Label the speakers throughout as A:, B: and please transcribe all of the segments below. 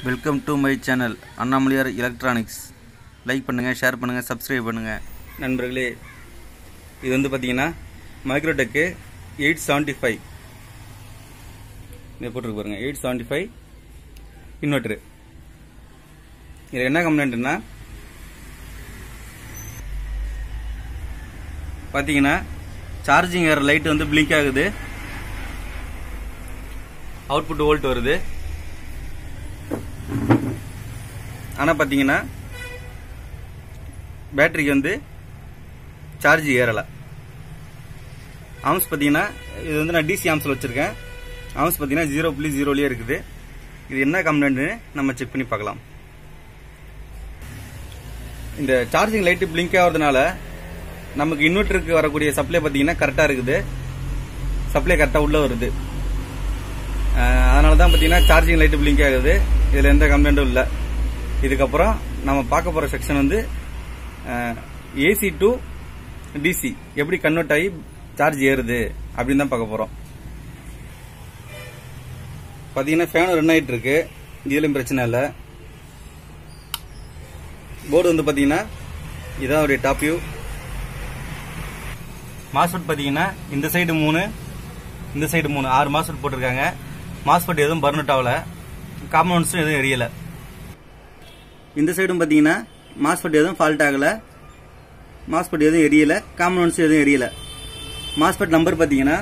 A: welcome to my channel Annamalaiyar electronics like பண்ணுங்கள் share பண்ணுங்கள் subscribe பண்ணுங்கள் நண்பர்களே இது வந்து பார்த்தீங்கன்னா மைக்ரோடெக்கு எயிட் செவன்ட்டி ஃபைவ் இதை போட்டிருக்கு பாருங்க எயிட் செவன்ட்டி ஃபைவ் இன்வெர்ட்ரு இதில் என்ன கம்ப்ளைண்ட்னா பார்த்தீங்கன்னா சார்ஜிங் ஏற லைட் வந்து பிளிங்க் ஆகுது அவுட்புட் வோல்ட் வருது ஆனால் பார்த்தீங்கன்னா பேட்டரிக்கு வந்து சார்ஜ் ஏறலை ஆம்ஸ் பார்த்தீங்கன்னா இது வந்து நான் டிசி ஆம்ஸில் வச்சுருக்கேன் ஆம்ஸ் பார்த்தீங்கன்னா ஜீரோ புள்ளி ஜீரோலேயே இருக்குது இது என்ன கம்ப்ளைண்ட்னு நம்ம செக் பண்ணி பார்க்கலாம் இந்த சார்ஜிங் லைட்டு பிளிங்க் ஆகிறதுனால நமக்கு இன்வெர்ட்டருக்கு வரக்கூடிய சப்ளை பார்த்தீங்கன்னா கரெக்டாக இருக்குது சப்ளை கரெக்டாக உள்ளே வருது அதனால தான் பார்த்தீங்கன்னா சார்ஜிங் லைட்டு பிளிங்க் ஆகுது இதில் எந்த கம்ப்ளைண்ட்டும் இல்லை இதுக்கப்புறம் நம்ம பார்க்க போகிற செக்ஷன் வந்து ஏசி டு டிசி எப்படி கன்வெர்ட் ஆகி சார்ஜ் ஏறுது அப்படின்னு தான் பார்க்க போகிறோம் பார்த்தீங்கன்னா ஃபேன் ரன் ஆகிட்டு இருக்கு இதுலையும் பிரச்சனை இல்லை போர்டு வந்து பார்த்தீங்கன்னா இதான் அவருடைய டாப் வியூ மாஸ்பெட் பார்த்தீங்கன்னா இந்த சைடு மூணு இந்த சைடு மூணு ஆறு மாஸ்பெட் போட்டிருக்காங்க மாஸ்பெட் எதுவும் பர்னட் ஆகல காம்பவுண்ட்ஸும் எதுவும் எரியல இந்த சைடும் பார்த்தீங்கன்னா மாஸ்பெட் எதுவும் ஃபால்ட் ஆகல மாஸ்பெட் எதுவும் எரியல காம்பவுண்ட்ஸ் எதுவும் எரியல மாஸ்பெட் நம்பர் பார்த்தீங்கன்னா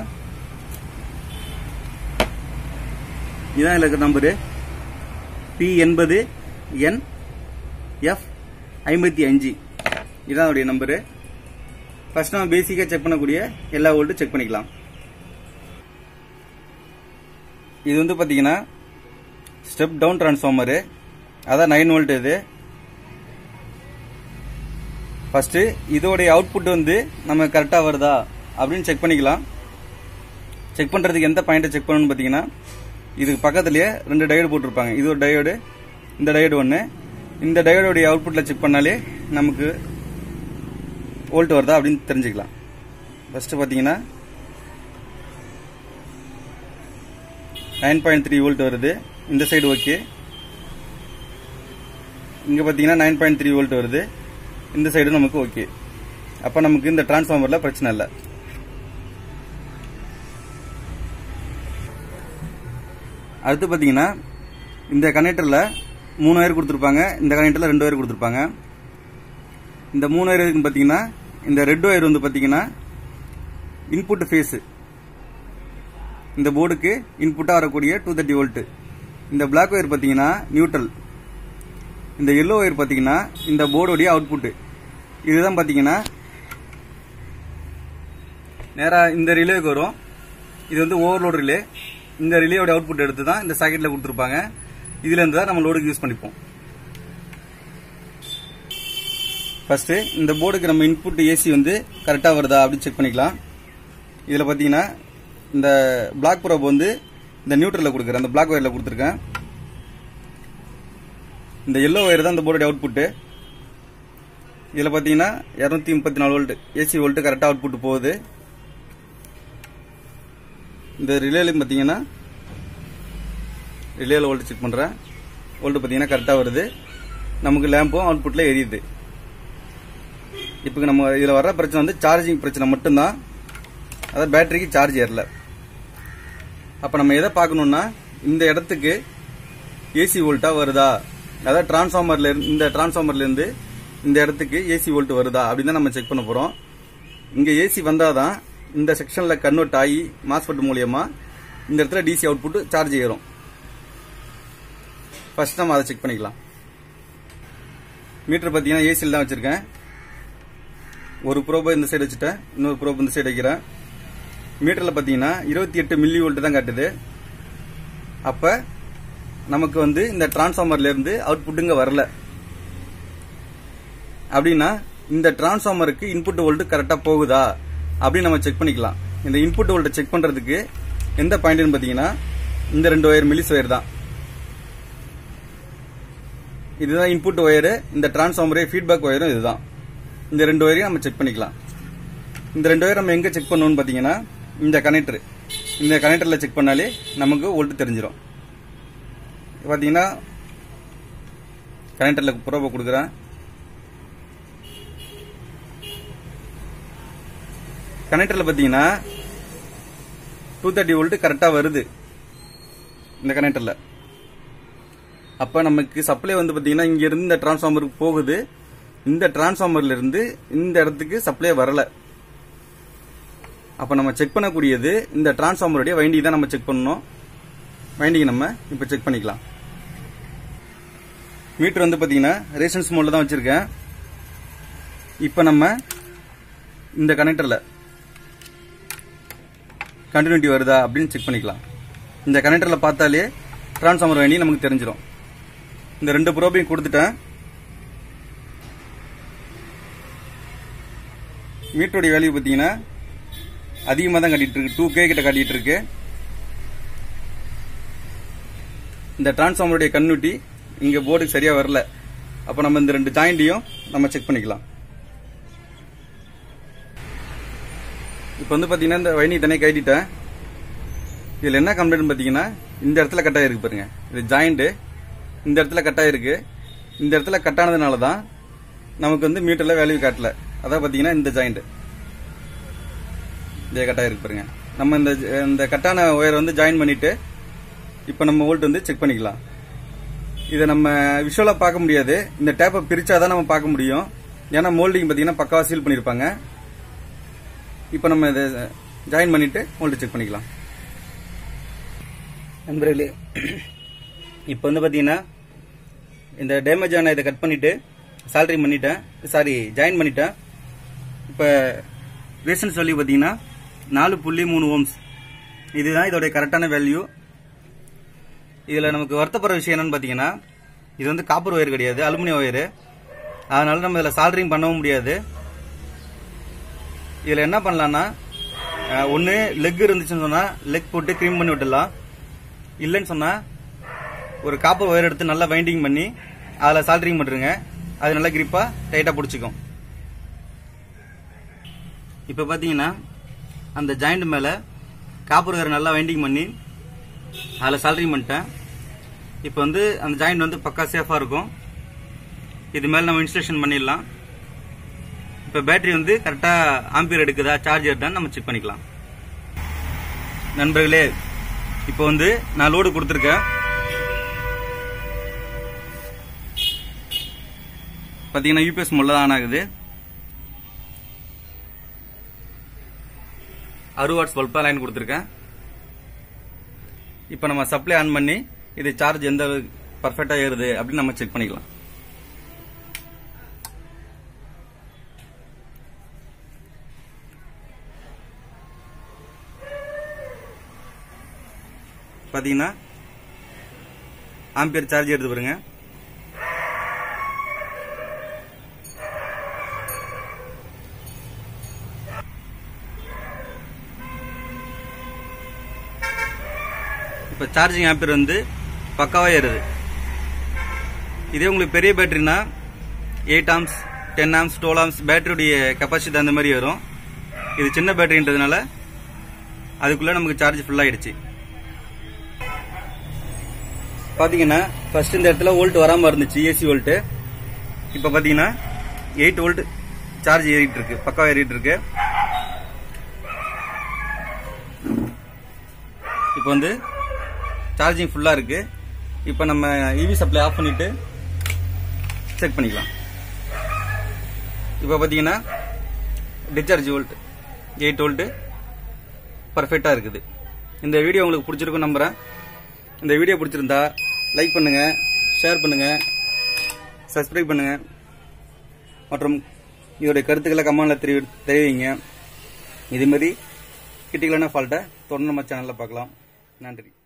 A: இதான் இருக்கிற நம்பரு பி எண்பது என் எஃப் ஐம்பத்தி அஞ்சு இதான் அவருடைய நம்பரு ஃபர்ஸ்ட் நம்ம பேசிக்காக செக் பண்ணக்கூடிய எல்லா வோல்ட்டும் செக் பண்ணிக்கலாம் இது வந்து பார்த்தீங்கன்னா ஸ்டெப் டவுன் டிரான்ஸ்ஃபார்மரு அதான் நைன் வோல்ட் இது ஃபர்ஸ்ட் இதோடைய அவுட்புட் வந்து நம்ம கரெக்டாக வருதா அப்படின்னு செக் பண்ணிக்கலாம் செக் பண்ணுறதுக்கு எந்த பாயிண்ட்டை செக் பண்ணணும்னு பார்த்தீங்கன்னா இதுக்கு பக்கத்துலேயே ரெண்டு டயோடு போட்டிருப்பாங்க இது ஒரு டயோடு இந்த டயோடு ஒன்று இந்த டயோடுடைய அவுட்புட்டில் செக் பண்ணாலே நமக்கு வோல்ட் வருதா அப்படின்னு தெரிஞ்சுக்கலாம் ஃபர்ஸ்ட் பார்த்தீங்கன்னா நைன் பாயிண்ட் த்ரீ வோல்ட் வருது இந்த சைடு ஓகே இங்கே பார்த்தீங்கன்னா நைன் பாயிண்ட் த்ரீ வோல்ட் வருது இந்த சைடு நமக்கு ஓகே அப்போ நமக்கு இந்த டிரான்ஸ்ஃபார்மரில் பிரச்சனை இல்லை அடுத்து பார்த்தீங்கன்னா இந்த கனெக்டரில் மூணு ஒயர் கொடுத்துருப்பாங்க இந்த கனெக்டரில் ரெண்டு ஒயர் கொடுத்துருப்பாங்க இந்த மூணு ஒயர் இருக்குன்னு பார்த்தீங்கன்னா இந்த ரெட் ஒயர் வந்து பார்த்தீங்கன்னா இன்புட் ஃபேஸு இந்த போர்டுக்கு இன்புட்டாக வரக்கூடிய டூ தேர்ட்டி வோல்ட்டு இந்த பிளாக் ஒயர் பார்த்தீங்கன்னா நியூட்ரல் இந்த எல்லோ ஒயர் பார்த்தீங்கன்னா இந்த போர்டுடைய அவுட்புட்டு இதுதான் பார்த்தீங்கன்னா நேராக இந்த ரிலேவுக்கு வரும் இது வந்து ஓவர்லோட் ரிலே இந்த ரிலேயோட அவுட்புட் எடுத்து தான் இந்த சாக்கெட்டில் கொடுத்துருப்பாங்க இதுலேருந்து தான் நம்ம லோடுக்கு யூஸ் பண்ணிப்போம் ஃபர்ஸ்ட்டு இந்த போர்டுக்கு நம்ம இன்புட் ஏசி வந்து கரெக்டாக வருதா அப்படின்னு செக் பண்ணிக்கலாம் இதில் பார்த்தீங்கன்னா இந்த பிளாக் ப்ரோப் வந்து இந்த நியூட்ரலில் கொடுக்குறேன் அந்த பிளாக் ஒயரில் கொடுத்துருக்கேன் இந்த எல்லோ ஒயர் தான் இந்த போர்டுடைய அவுட்புட்டு இதில் பார்த்தீங்கன்னா இரநூத்தி முப்பத்தி நாலு வோல்ட் ஏசி வோல்ட்டு கரெக்டாக அவுட்புட் போகுது இந்த ரிலேலையும் பார்த்தீங்கன்னா ரிலேல வோல்ட் செக் பண்ணுறேன் வோல்ட் பார்த்தீங்கன்னா கரெக்டாக வருது நமக்கு லேம்பும் அவுட்புட்டில் எரியுது இப்போ நம்ம இதில் வர பிரச்சனை வந்து சார்ஜிங் பிரச்சனை மட்டும்தான் அதாவது பேட்டரிக்கு சார்ஜ் ஏறல அப்போ நம்ம எதை பார்க்கணும்னா இந்த இடத்துக்கு ஏசி வோல்ட்டா வருதா அதாவது டிரான்ஸ்ஃபார்மர்ல இந்த டிரான்ஸ்ஃபார்மர்லேருந்து இந்த இடத்துக்கு ஏசி வோல்ட் வருதா அப்படின்னு தான் நம்ம செக் பண்ண போகிறோம் இங்கே ஏசி வந்தாதான் இந்த செக்ஷனில் கன்வெர்ட் ஆகி மாஸ்பெட் மூலியமா இந்த இடத்துல டிசி அவுட்புட் சார்ஜ் ஏறும் ஃபர்ஸ்ட் நம்ம அதை செக் பண்ணிக்கலாம் மீட்டர் பார்த்தீங்கன்னா ஏசியில் தான் வச்சுருக்கேன் ஒரு ப்ரோபை இந்த சைடு வச்சுட்டேன் இன்னொரு ப்ரோப் இந்த சைடு வைக்கிறேன் மீட்டரில் பார்த்தீங்கன்னா இருபத்தி எட்டு மில்லி வோல்ட் தான் காட்டுது அப்போ நமக்கு வந்து இந்த டிரான்ஸ்ஃபார்மர்லேருந்து அவுட்புட்டுங்க வரல அப்படின்னா இந்த டிரான்ஸ்ஃபார்மருக்கு இன்புட் வோல்ட் கரெக்டாக போகுதா அப்படின்னு நம்ம செக் பண்ணிக்கலாம் இந்த இன்புட் வோல்ட்டை செக் பண்ணுறதுக்கு எந்த பாயிண்ட்னு பார்த்தீங்கன்னா இந்த ரெண்டு ஒயர் மில்லிஸ் ஒயர் தான் இதுதான் இன்புட் ஒயரு இந்த டிரான்ஸ்ஃபார்மரே ஃபீட்பேக் ஒயரும் இதுதான் இந்த ரெண்டு ஒயரையும் நம்ம செக் பண்ணிக்கலாம் இந்த ரெண்டு ஒயர் நம்ம எங்கே செக் பண்ணணும்னு பார்த்தீங்கன்னா இந்த கனெக்டர் இந்த கனெக்டரில் செக் பண்ணாலே நமக்கு வோல்ட் தெரிஞ்சிடும் பார்த்தீங்கன்னா கனெக்டரில் ப்ரோபை கொடுக்குறேன் கனெக்டரில் பார்த்தீங்கன்னா டூ தேர்ட்டி வோல்ட் கரெக்டாக வருது இந்த கனெக்டரில் அப்போ நமக்கு சப்ளை வந்து பார்த்தீங்கன்னா இங்க இருந்து இந்த டிரான்ஸ்ஃபார்மருக்கு போகுது இந்த டிரான்ஸ்ஃபார்மர்ல இருந்து இந்த இடத்துக்கு சப்ளை வரல அப்போ நம்ம செக் பண்ணக்கூடியது இந்த டிரான்ஸ்ஃபார்மருடைய வைண்டிங் தான் நம்ம செக் பண்ணணும் வைண்டிங் நம்ம இப்போ செக் பண்ணிக்கலாம் மீட்டர் வந்து பார்த்தீங்கன்னா ரேஷன்ஸ் மோட்ல தான் வச்சிருக்கேன் இப்போ நம்ம இந்த கனெக்டரில் கண்டினியூட்டி வருதா அப்படின்னு செக் பண்ணிக்கலாம் இந்த கனெக்டரில் பார்த்தாலே டிரான்ஸ்ஃபார்மர் வைண்டிங் நமக்கு தெரிஞ்சிடும் இந்த ரெண்டு ப்ரோபையும் கொடுத்துட்டேன் மீட்டருடைய வேல்யூ பார்த்தீங்கன்னா அதிகமாக தான் காட்டிட்டு இருக்கு டூ கே கிட்ட காட்டிட்டு இருக்கு இந்த டிரான்ஸ்ஃபார்மருடைய கன்னுட்டி இங்க போர்டுக்கு சரியா வரல அப்ப நம்ம இந்த ரெண்டு ஜாயிண்டையும் நம்ம செக் பண்ணிக்கலாம் இப்போ வந்து பாத்தீங்கன்னா இந்த வைனி தனியாக கட்டிட்டேன் இதுல என்ன கம்ப்ளைண்ட் பாத்தீங்கன்னா இந்த இடத்துல கட் ஆயிருக்கு பாருங்க இது ஜாயிண்ட் இந்த இடத்துல கட் ஆயிருக்கு இந்த இடத்துல கட் ஆனதுனால தான் நமக்கு வந்து மீட்டர்ல வேல்யூ காட்டல அதான் பாத்தீங்கன்னா இந்த ஜாயிண்ட் இதே கட் ஆயிருக்கு பாருங்க நம்ம இந்த இந்த கட்டான ஒயர் வந்து ஜாயின் பண்ணிட்டு இப்போ நம்ம வோல்ட் வந்து செக் பண்ணிக்கலாம் இதை நம்ம விஷுவலா பார்க்க முடியாது இந்த டேப்பை பிரிச்சாதான் நம்ம பார்க்க முடியும் ஏன்னா மோல்டிங் பார்த்தீங்கன்னா பக்காவா சீல் பண்ணியிருப்பாங்க இப்போ நம்ம இதை ஜாயின் பண்ணிட்டு வோல்ட் செக் பண்ணிக்கலாம் நண்பர்களே இப்போ வந்து பார்த்தீங்கன்னா இந்த டேமேஜ் ஆன இதை கட் பண்ணிட்டு சால்ட்ரி பண்ணிட்டேன் சாரி ஜாயின் பண்ணிட்டேன் இப்போ ரேஷன்ஸ் வேல்யூ பார்த்தீங்கன்னா நாலு புள்ளி மூணு ஓம்ஸ் இதுதான் இதோடைய கரெக்டான வேல்யூ இதில் நமக்கு வருத்தப்படுற விஷயம் என்னன்னு பார்த்தீங்கன்னா இது வந்து காப்பர் ஒயர் கிடையாது அலுமினியம் ஒயரு அதனால நம்ம இதில் சால்ட்ரிங் பண்ணவும் முடியாது இதில் என்ன பண்ணலாம்னா ஒன்று லெக் இருந்துச்சுன்னு சொன்னால் லெக் போட்டு க்ரீம் பண்ணி விட்டுடலாம் இல்லைன்னு சொன்னால் ஒரு காப்பர் ஒயர் எடுத்து நல்லா வைண்டிங் பண்ணி அதில் சால்ட்ரிங் பண்ணுறங்க அது நல்லா கிரிப்பாக டைட்டாக பிடிச்சிக்கும் இப்போ பார்த்தீங்கன்னா அந்த ஜாயிண்ட் மேலே காப்பர் ஒயர் நல்லா வைண்டிங் பண்ணி அதில் சால்ட்ரிங் பண்ணிட்டேன் இப்போ வந்து அந்த ஜாயிண்ட் வந்து பக்கா சேஃபாக இருக்கும் இது மேலே நம்ம இன்ஸ்டலேஷன் பண்ணிடலாம் இப்போ பேட்டரி வந்து கரெக்டாக ஆம்பியர் எடுக்குதா சார்ஜ் எடுத்தான்னு நம்ம செக் பண்ணிக்கலாம் நண்பர்களே இப்போ வந்து நான் லோடு கொடுத்துருக்கேன் பார்த்தீங்கன்னா யூபிஎஸ் முள்ள தான் ஆன் ஆகுது அறுபது வாட்ஸ் பல்பா லைன் கொடுத்துருக்கேன் இப்போ நம்ம சப்ளை ஆன் பண்ணி இது சார்ஜ் எந்த பர்ஃபெக்டா ஏறுது அப்படின்னு நம்ம செக் பண்ணிக்கலாம் பாத்தீங்கன்னா ஆம்பியர் சார்ஜ் எடுத்து பாருங்க இப்போ சார்ஜிங் ஆம்பியர் வந்து பக்காவா ஏறுது இதே உங்களுக்கு பெரிய பேட்டரினா eight amps ten amps twelve amps பேட்டரியுடைய கெப்பாசிட்டி அந்த மாதிரி வரும் இது சின்ன பேட்டரின்றதுனால அதுக்குள்ள நமக்கு சார்ஜ் ஃபுல் ஆயிடுச்சு பாத்தீங்கன்னா ஃபர்ஸ்ட் இந்த இடத்துல வோல்ட் வராம இருந்துச்சு ஏசி வோல்ட் இப்ப பாத்தீங்கன்னா எயிட் வோல்ட் சார்ஜ் ஏறிட்டு இருக்கு பக்கா ஏறிட்டு இருக்கு இப்போ வந்து சார்ஜிங் ஃபுல்லா இருக்கு இப்போ நம்ம இவி சப்ளை ஆஃப் பண்ணிட்டு செக் பண்ணிக்கலாம் இப்போ பாத்தீங்கன்னா டிஸ்சார்ஜ் வோல்ட் எயிட் வோல்ட் பர்ஃபெக்டா இருக்குது இந்த வீடியோ உங்களுக்கு பிடிச்சிருக்கும் நம்புறேன் இந்த வீடியோ பிடிச்சிருந்தா லைக் பண்ணுங்க ஷேர் பண்ணுங்க சப்ஸ்கிரைப் பண்ணுங்க மற்றும் இதோடைய கருத்துக்களை கமெண்ட்ல தெரிவி தெரிவிங்க இது மாதிரி கிட்டிக்கலான ஃபால்ட்டை தொடர்ந்து நம்ம சேனல்ல பார்க்கலாம் நன்றி